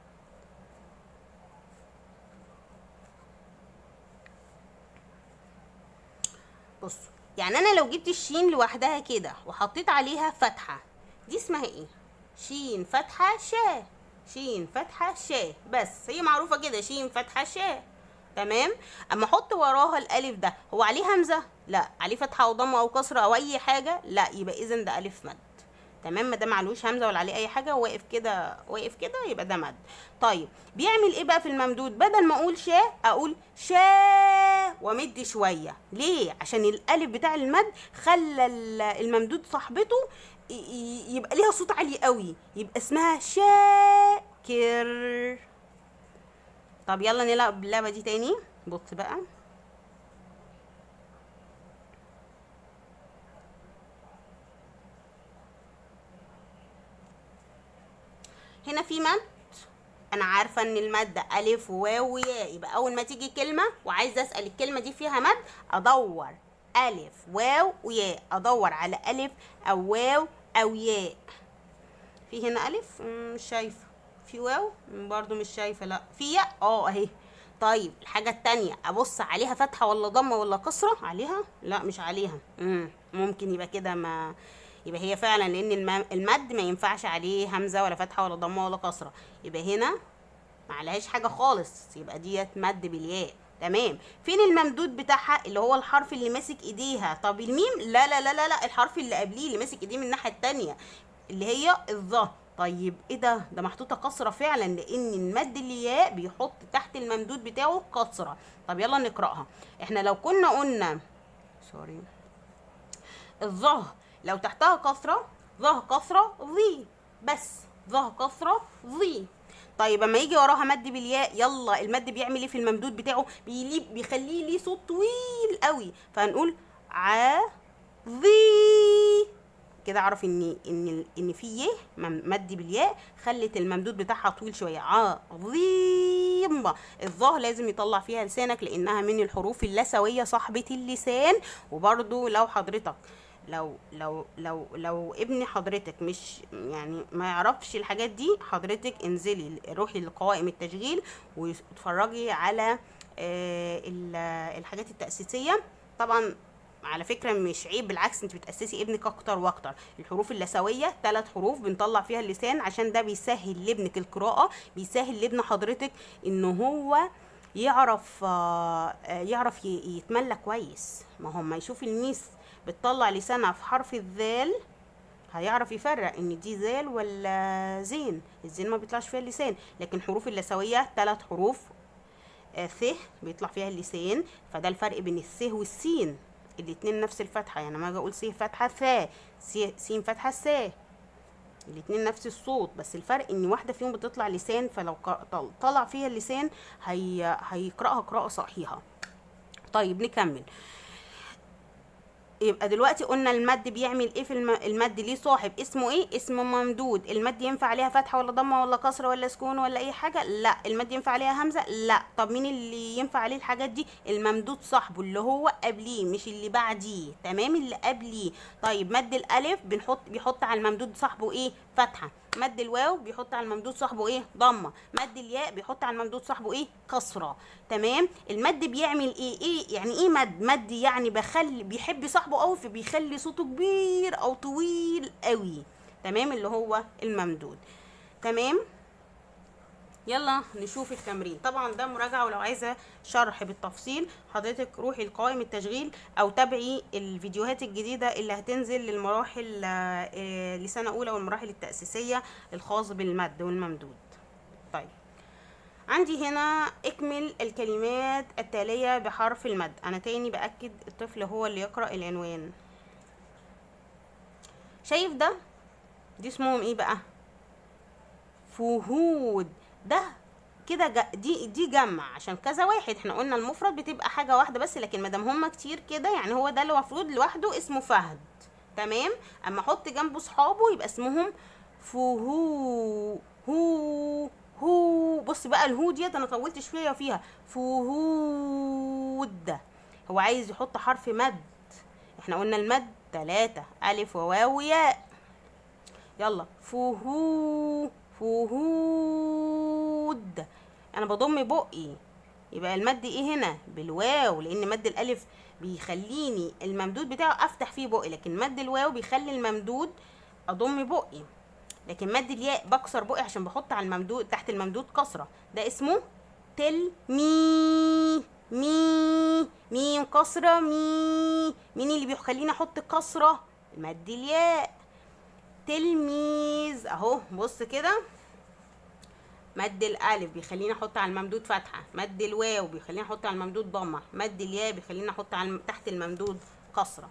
بصوا يعني انا لو جبت الشين لوحدها كده وحطيت عليها فتحه دي اسمها ايه شين فتحه شا شين فتحه شا بس هي معروفه كده شين فتحه شا تمام اما احط وراها الالف ده هو عليه همزه لا عليه فتحه او ضمه او كسره او اي حاجه لا يبقى اذا ده الف مد تمام ما ده معلوش همزه ولا عليه اي حاجه واقف كده واقف كده يبقى ده مد طيب بيعمل ايه بقى في الممدود بدل ما اقول شا اقول شا وامد شويه ليه عشان الالف بتاع المد خلى ال- الممدود صاحبته ي- ي- يبقى ليها صوت عالي قوي يبقى اسمها شاكر طب يلا نلعب اللعبه دي تاني بص بقى هنا في مد انا عارفه ان المد الف وواو وياء يبقى اول ما تيجي كلمه وعايزه اسال الكلمه دي فيها مد ادور الف واو وياء ادور على الف او واو او ياء في هنا الف مم، مش شايفه في واو مم، برضو مش شايفه لا في ياء اه اهي طيب الحاجه التانية ابص عليها فتحه ولا ضمه ولا كسره عليها لا مش عليها مم. ممكن يبقى كده ما يبقى هي فعلا لان الم- المد ما ينفعش عليه همزه ولا فتحه ولا ضمه ولا كسره يبقى هنا ما عليهاش حاجه خالص يبقى ديت مد بالياء تمام فين الممدود بتاعها اللي هو الحرف اللي ماسك ايديها طب الميم لا لا لا لا, لا الحرف اللي قبليه اللي ماسك ايديه من الناحيه التانية اللي هي الظه طيب ايه ده ده محطوطه كسره فعلا لان المد الياء بيحط تحت الممدود بتاعه كسره طب يلا نقراها احنا لو كنا قلنا سوري الظه لو تحتها كسرة ظه كسرة ظي بس ظه كسرة ظي طيب اما يجي وراها مد بالياء يلا المد بيعمل ايه في الممدود بتاعه بيلي بيخليه ليه صوت طويل قوي فهنقول ع ظي كده اعرف ان ان ان في يه مم- مد بالياء خلت الممدود بتاعها طويل شويه عظيم الظاه لازم يطلع فيها لسانك لانها من الحروف اللثويه صاحبه اللسان وبرده لو حضرتك لو لو لو لو ابن حضرتك مش يعني ما يعرفش الحاجات دي حضرتك انزلي روحي لقوائم التشغيل واتفرجي على آه، ال- الحاجات التأسيسية طبعا على فكرة مش عيب بالعكس انت بتأسسي ابنك اكتر واكتر الحروف اللثوية ثلاث حروف بنطلع فيها اللسان عشان ده بيسهل لابنك القراءة بيسهل لابن حضرتك ان هو يعرف آه، آه، يعرف ي- يتملى كويس ما هو ما يشوف الميس بتطلع لسانها في حرف الذال هيعرف يفرق ان دي ذال ولا زين الزين ما بيطلعش فيها اللسان لكن حروف اللثويه ثلاث حروف آه، ث بيطلع فيها اللسان فده الفرق بين الث والسين الاتنين نفس الفتحه يعني لما اجي اقول ث فتحه ث س- سين فتحه ث الاتنين نفس الصوت بس الفرق ان واحده فيهم بتطلع لسان فلو ق- طل- طلع فيها اللسان هي هيقراها قراءه صحيحه طيب نكمل يبقى دلوقتي قلنا المد بيعمل ايه في الم... المد ليه صاحب اسمه ايه اسمه ممدود المد ينفع عليها فتحه ولا ضمه ولا كسره ولا سكون ولا اي حاجه لا المد ينفع عليها همزه لا طب مين اللي ينفع عليه الحاجات دي الممدود صاحبه اللي هو قبليه مش اللي بعديه تمام اللي قبليه طيب مد الالف بنحط بيحط على الممدود صاحبه ايه فتحه مد الواو بيحط على الممدود صاحبه ايه ضمه مد الياء بيحط على الممدود صاحبه ايه كسره تمام المد بيعمل ايه ايه يعني ايه مد مد يعني بخلي بيحب صاحبه قوي فبيخلي صوته كبير او طويل قوي تمام اللي هو الممدود تمام يلا نشوف التمرين طبعا ده مراجعه ولو عايزه شرح بالتفصيل حضرتك روحي لقائمه التشغيل او تابعي الفيديوهات الجديده اللي هتنزل للمراحل آه، لسنه اولى والمراحل التاسيسيه الخاص بالمد والممدود طيب عندي هنا اكمل الكلمات التالية بحرف المد انا تاني باكد الطفل هو اللي يقرأ العنوان شايف ده دي اسمهم ايه بقى فهود ده كده ج- دي دي جمع عشان كذا واحد احنا قلنا المفرد بتبقى حاجه واحده بس لكن ما دام هما كتير كده يعني هو ده اللي المفروض لوحده اسمه فهد تمام اما احط جنبه صحابه يبقى اسمهم فهو هو هو بص بقى الهو ديت انا طولت شويه فيها فهود هو عايز يحط حرف مد احنا قلنا المد ثلاثة ألف وواو وياء يلا فهو فهود انا بضم بقي يبقى المد ايه هنا بالواو لان مد الالف بيخليني الممدود بتاعه افتح فيه بقي لكن مد الواو بيخلي الممدود اضم بقي لكن مد الياء بكسر بقي عشان بحط على الممدود تحت الممدود كسره ده اسمه تل مي مي ميم كسره مي مين اللي بيخليني احط كسره مد الياء تلميذ اهو بص كده مد الالف بيخليني احط على الممدود فتحه مد الواو بيخليني احط على الممدود ضمه مد الياء بيخليني احط على الم- تحت الممدود كسره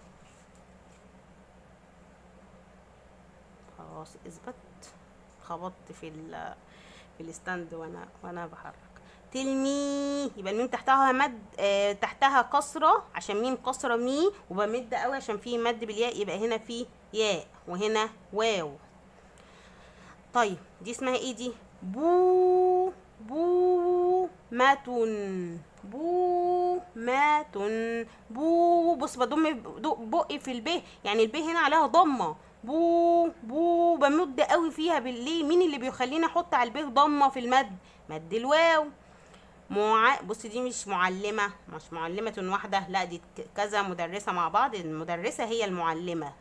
خلاص اثبت خبطت في ال في الستاند وانا وانا بحرك تلمي يبقى الميم تحتها مد آه تحتها كسره عشان ميم كسره مي وبمد قوي عشان في مد بالياء يبقى هنا في ياء وهنا واو طيب دي اسمها ايه دي بو بو ماتن بو ماتن بو بص بضم ب- بقي في الب يعني الب هنا عليها ضمه بو بو بمد قوي فيها بالليه مين اللي بيخليني احط على الب ضمه في المد مد الواو مع... بص دي مش معلمة مش معلمة واحدة لا دي ك- كذا مدرسة مع بعض المدرسة هي المعلمة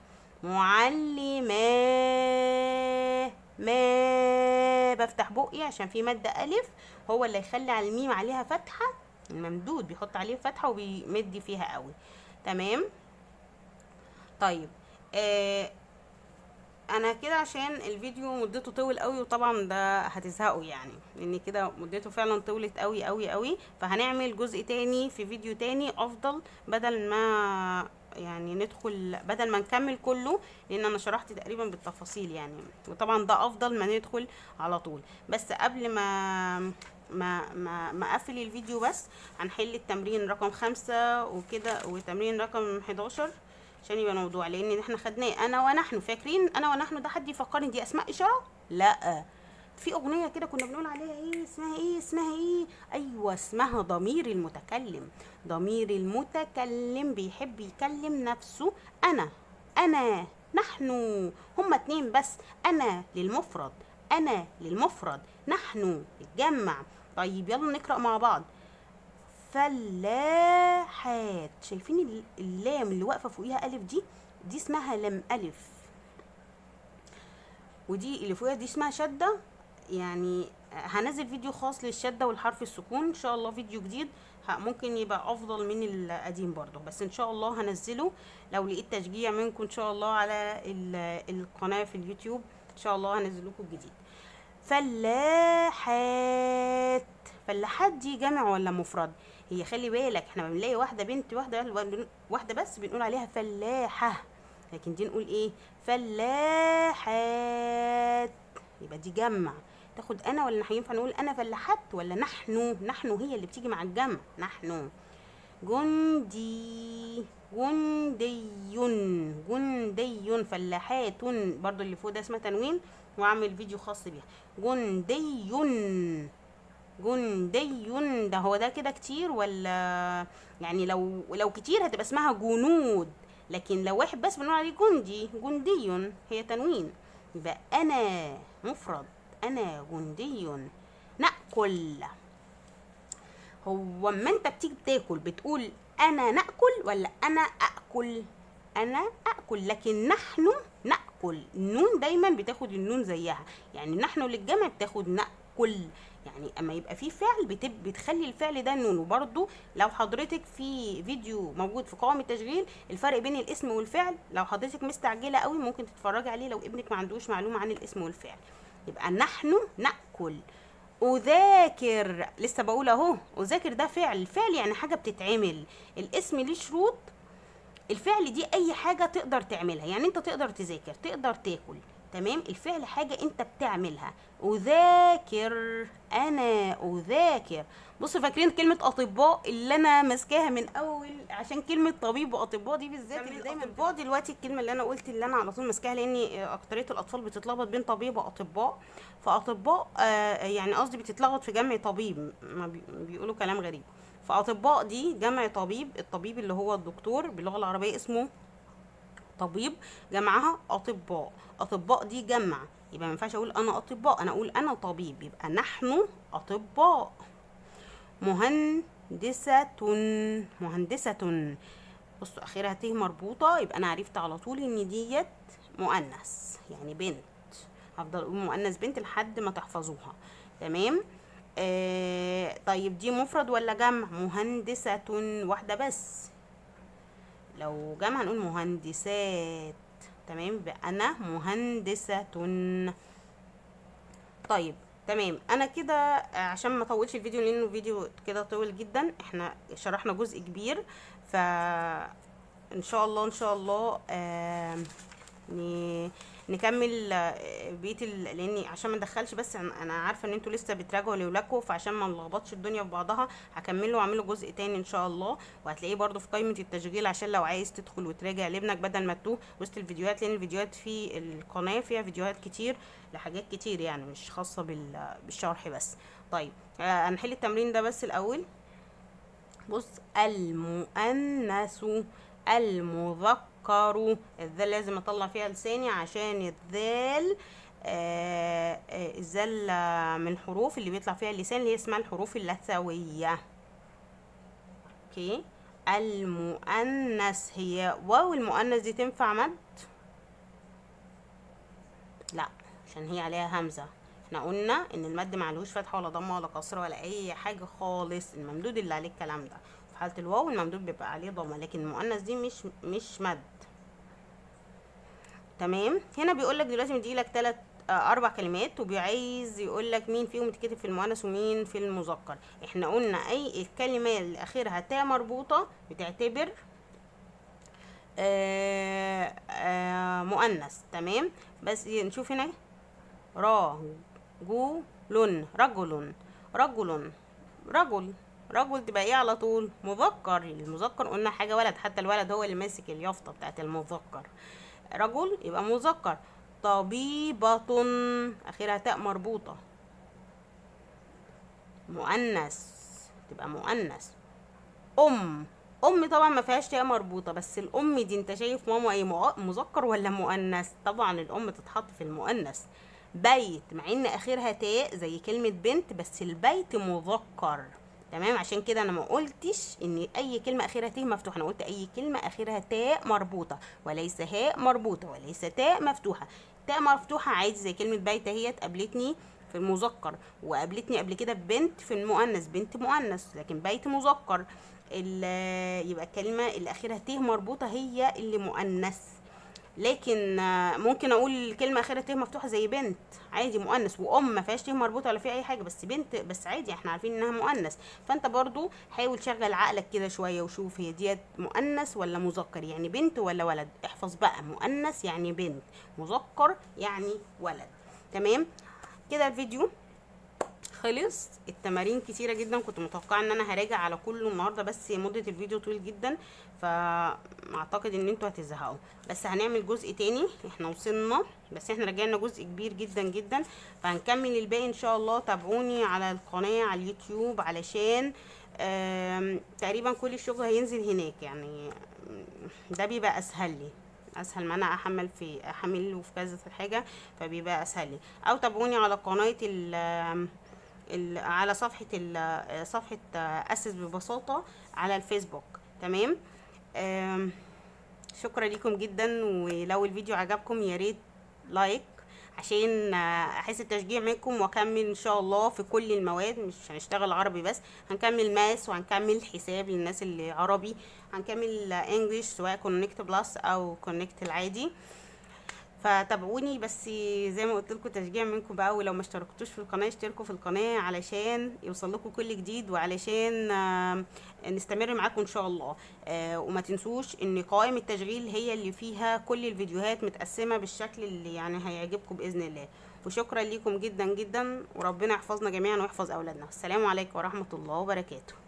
معلمة ما بفتح بقي عشان في مد ألف هو اللي يخلي على الميم عليها فتحة الممدود بيحط عليه فتحة وبيمد فيها قوي تمام طيب آه انا كده عشان الفيديو مدته طول قوي وطبعا ده هتزهقوا يعني لان كده مدته فعلا طولت قوي قوي قوي فهنعمل جزء تاني في فيديو تاني افضل بدل ما يعني ندخل بدل ما نكمل كله لان انا شرحت تقريبا بالتفاصيل يعني وطبعا ده افضل ما ندخل على طول بس قبل ما ما ما ما اقفل الفيديو بس هنحل التمرين رقم خمسة وكده وتمرين رقم 11 عشان يبقى الموضوع لان احنا خدناه انا ونحن فاكرين انا ونحن ده حد يفكرني دي اسماء اشاره لا في اغنيه كده كنا بنقول عليها ايه اسمها ايه اسمها ايه ايوه اسمها ضمير المتكلم ضمير المتكلم بيحب يكلم نفسه انا انا نحن هما اتنين بس انا للمفرد انا للمفرد نحن الجمع طيب يلا نقرا مع بعض فلاحات شايفين ال- اللام اللي واقفه فوقيها الف دي دي اسمها لام الف ودي اللي فوقيها دي اسمها شده يعني هنزل فيديو خاص للشده والحرف السكون ان شاء الله فيديو جديد ه- ممكن يبقى افضل من القديم برضه بس ان شاء الله هنزله لو لقيت تشجيع منكم ان شاء الله على ال- القناه في اليوتيوب ان شاء الله هنزل لكم جديد فلاحات فلاحات دي جمع ولا مفرد هي خلي بالك احنا بنلاقي واحده بنت واحده واحده بس بنقول عليها فلاحه لكن دي نقول ايه فلاحات يبقى دي جمع تاخد انا ولا هينفع نقول انا فلاحات ولا نحن نحن هي اللي بتيجي مع الجمع نحن جندي جندي جندي فلاحات برضو اللي فوق ده اسمها تنوين واعمل فيديو خاص بيها جندي جندي ده هو ده كده كتير ولا يعني لو لو كتير هتبقى اسمها جنود لكن لو واحد بس بنقول عليه جندي جندي هي تنوين يبقى انا مفرد انا جندي ناكل هو اما انت بتيجي بتاكل بتقول انا ناكل ولا انا اكل انا اكل لكن نحن ناكل النون دايما بتاخد النون زيها يعني نحن للجمع بتاخد ناكل يعني اما يبقى في فعل بتب بتخلي الفعل ده نون وبرده لو حضرتك في فيديو موجود في قوام التشغيل الفرق بين الاسم والفعل لو حضرتك مستعجله قوي ممكن تتفرجي عليه لو ابنك ما عندوش معلومه عن الاسم والفعل يبقى نحن ناكل اذاكر لسه بقول اهو اذاكر ده فعل فعل يعني حاجه بتتعمل الاسم ليه شروط الفعل دي اي حاجه تقدر تعملها يعني انت تقدر تذاكر تقدر تاكل تمام الفعل حاجه انت بتعملها اذاكر انا اذاكر بصوا فاكرين كلمه اطباء اللي انا ماسكاها من اول عشان كلمه طبيب واطباء دي بالذات اللي دايما اطباء دلوقتي الكلمه اللي انا قلت اللي انا على طول ماسكاها لان اكتريه الاطفال بتتلخبط بين طبيب واطباء فاطباء آه يعني قصدي بتتلخبط في جمع طبيب ما بي- بيقولوا كلام غريب فاطباء دي جمع طبيب الطبيب اللي هو الدكتور باللغه العربيه اسمه طبيب جمعها اطباء اطباء دي جمع يبقى ما ينفعش اقول انا اطباء انا اقول انا طبيب يبقى نحن اطباء مهندسة مهندسة بصوا اخرها ت مربوطة يبقى انا عرفت على طول ان ديت مؤنث يعني بنت هفضل اقول مؤنث بنت لحد ما تحفظوها تمام آه طيب دي مفرد ولا جمع مهندسة واحدة بس لو جمع هنقول مهندسات تمام يبقى انا مهندسة طيب تمام انا كده آه، عشان ما اطولش الفيديو لانه الفيديو كده طويل جدا احنا شرحنا جزء كبير ف ان شاء الله ان شاء الله آه ن- نكمل آه، بقيه ال- لاني عشان ما ندخلش بس انا أنا عارفه ان انتوا لسه بتراجعوا لاولادكم فعشان ما نلخبطش الدنيا في بعضها هكمله واعمله جزء تاني ان شاء الله وهتلاقيه برضو في قائمه التشغيل عشان لو عايز تدخل وتراجع لابنك بدل ما تتوه وسط الفيديوهات لان الفيديوهات في القناه فيها فيديوهات كتير لحاجات كتير يعني مش خاصه بال- بالشرح بس طيب آه، هنحل التمرين ده بس الاول بص المؤنث المذكر الذال لازم اطلع فيها لساني عشان الذال آه آه الذال آه، من الحروف اللي بيطلع فيها اللسان اللي هي اسمها الحروف اللثوية اوكي المؤنث هي واو المؤنث دي تنفع مد لا عشان هي عليها همزة احنا قلنا ان المد معلوش فتحة ولا ضمة ولا كسرة ولا اي حاجة خالص الممدود اللي عليه الكلام ده في حالة الواو الممدود بيبقى عليه ضمة لكن المؤنث دي مش مش مد تمام هنا بيقول لك دلوقتي مدي لك ثلاث اربع كلمات وبيعايز يقول لك مين فيهم تتكتب في المؤنث ومين في المذكر احنا قلنا اي الكلمه اللي اخرها تاء مربوطه بتعتبر آه آه مؤنث تمام بس نشوف هنا را جو لن رجل رجل رجل رجل تبقى ايه على طول مذكر المذكر قلنا حاجه ولد حتى الولد هو اللي ماسك اليافطه بتاعت المذكر رجل يبقى مذكر طبيبة اخرها تاء مربوطة مؤنث تبقى مؤنث ام ام طبعا ما فيهاش تاء مربوطه بس الام دي انت شايف ماما ايه مؤ- مذكر ولا مؤنث طبعا الام تتحط في المؤنث بيت مع ان اخرها تاء زي كلمه بنت بس البيت مذكر تمام عشان كده انا ما قلتش ان اي كلمه اخرها ت مفتوحه انا قلت اي كلمه اخرها تاء مربوطه وليس هاء مربوطه وليس تاء مفتوحه تاء مفتوحه عادي زي كلمه بيت اهيت قابلتني في المذكر وقابلتني قبل كده بنت في المؤنث بنت مؤنث لكن بيت مذكر ال- يبقى الكلمه اللي اخرها ت مربوطه هي اللي مؤنث لكن آه، ممكن اقول كلمه اخرها ت مفتوحه زي بنت عادي مؤنث وام ما فيهاش ت مربوطه ولا فيها اي حاجه بس بنت بس عادي احنا عارفين انها مؤنث فانت برضو حاول شغل عقلك كده شويه وشوف هي ديت مؤنث ولا مذكر يعني بنت ولا ولد احفظ بقى مؤنث يعني بنت مذكر يعني ولد تمام كده الفيديو خلص التمارين كتيرة جدا كنت متوقعة ان انا هراجع على كله النهاردة بس مدة الفيديو طويل جدا فاعتقد ان انتوا هتزهقوا بس هنعمل جزء تاني احنا وصلنا بس احنا رجعنا جزء كبير جدا جدا فهنكمل الباقي ان شاء الله تابعوني على القناة على اليوتيوب علشان آم، تقريبا كل الشغل هينزل هناك يعني آم، ده بيبقى اسهل لي اسهل ما انا احمل في احمله في كذا حاجه فبيبقى اسهل لي او تابعوني على قناه ال ال- على صفحة ال- صفحة أسس ببساطة على الفيسبوك تمام آم، شكرا لكم جدا ولو الفيديو عجبكم يا ريت لايك عشان آه، احس التشجيع منكم واكمل ان شاء الله في كل المواد مش هنشتغل عربي بس هنكمل ماس وهنكمل حساب للناس اللي عربي هنكمل انجليش سواء كونكت بلس او كونكت العادي فتابعوني بس زي ما قلت لكم تشجيع منكم بقى ولو ما اشتركتوش في القناه اشتركوا في القناه علشان يوصل لكم كل جديد وعلشان آه، نستمر معاكم ان شاء الله آه، وما تنسوش ان قوائم التشغيل هي اللي فيها كل الفيديوهات متقسمه بالشكل اللي يعني هيعجبكم باذن الله وشكرا لكم جدا جدا وربنا يحفظنا جميعا ويحفظ اولادنا السلام عليكم ورحمه الله وبركاته